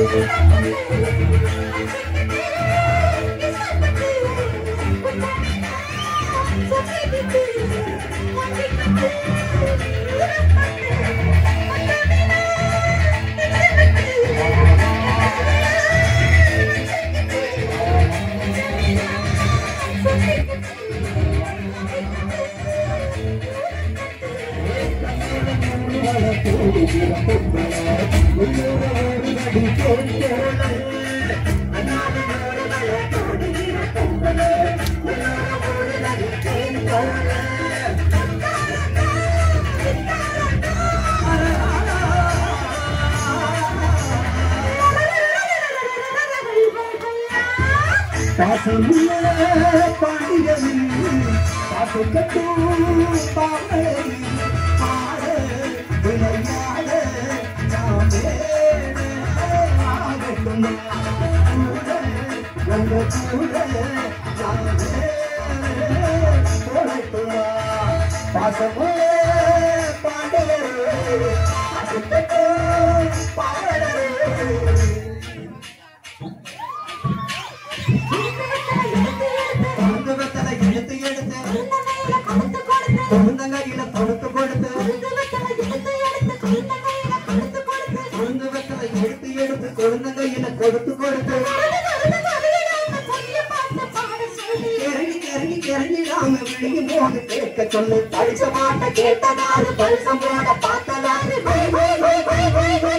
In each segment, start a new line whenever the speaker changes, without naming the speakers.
பாசமுள்ள பாண்டியனில் பாட்டு கட்டும் பாவை ஆட விளையாட நாம் வேட ஆகட்டும் கூட உங்க கூட நாம் வேட பாசமுள்ள பாண்டியர் பாட்டு கட்டும் பாடல் குடும்பத்துல எடுத்து எடுத்து குழந்தைங்க கொடுத்து கொடுத்து குடும்பத்துல எடுத்து எடுத்து குழந்தைங்க கொடுத்து கொடுத்து இறங்கி இறங்கி இறங்கி நாம விழியும் போது கேட்க சொல்லு பரிச மாட்ட கேட்டதாரு பரிசம் போட பார்த்ததாரு bye bye bye bye bye bye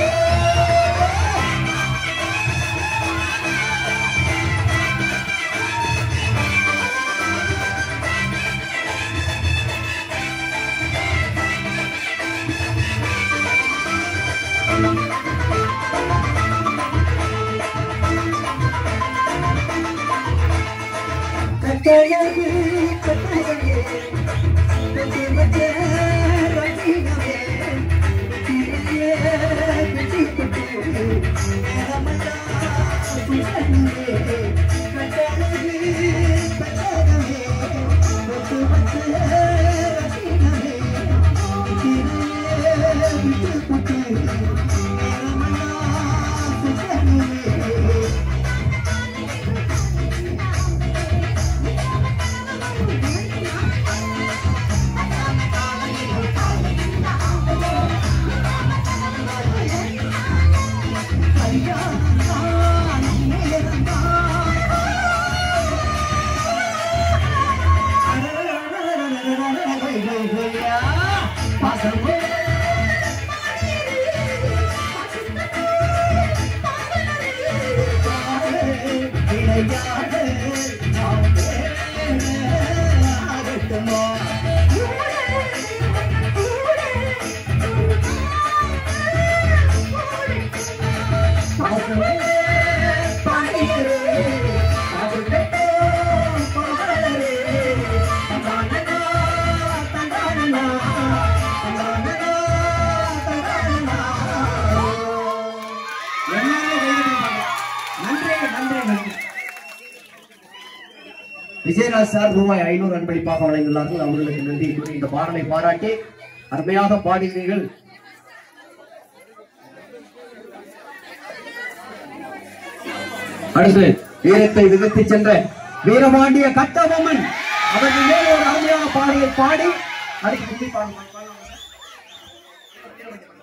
கட்டழகு கட்டழகு கட்டி வச்ச ரசிகமே கிளியே பிடி குட்டி நேரமல்லா சுசன்னே கட்டழகு கட்டழகமே கட்டி வச்ச ரசிகமே கிளியே பிடி குட்டி நேரமல்லா சுசன்னே
விஜயராஜ் சார் ரூபாய் ஐநூறு அன்பளிப்பாக வழங்கியுள்ளார்கள் அவர்களுக்கு நன்றி கூறி இந்த பாடலை பாராட்டி அருமையாக பாடினீர்கள் அடுத்து வீரத்தை விதத்தி சென்ற வீரபாண்டிய கட்டபொம்மன் அவர்கள் மேல் ஒரு அருமையான பாடலை பாடி அடுத்து கும்மி பாடல் பாடலாம்.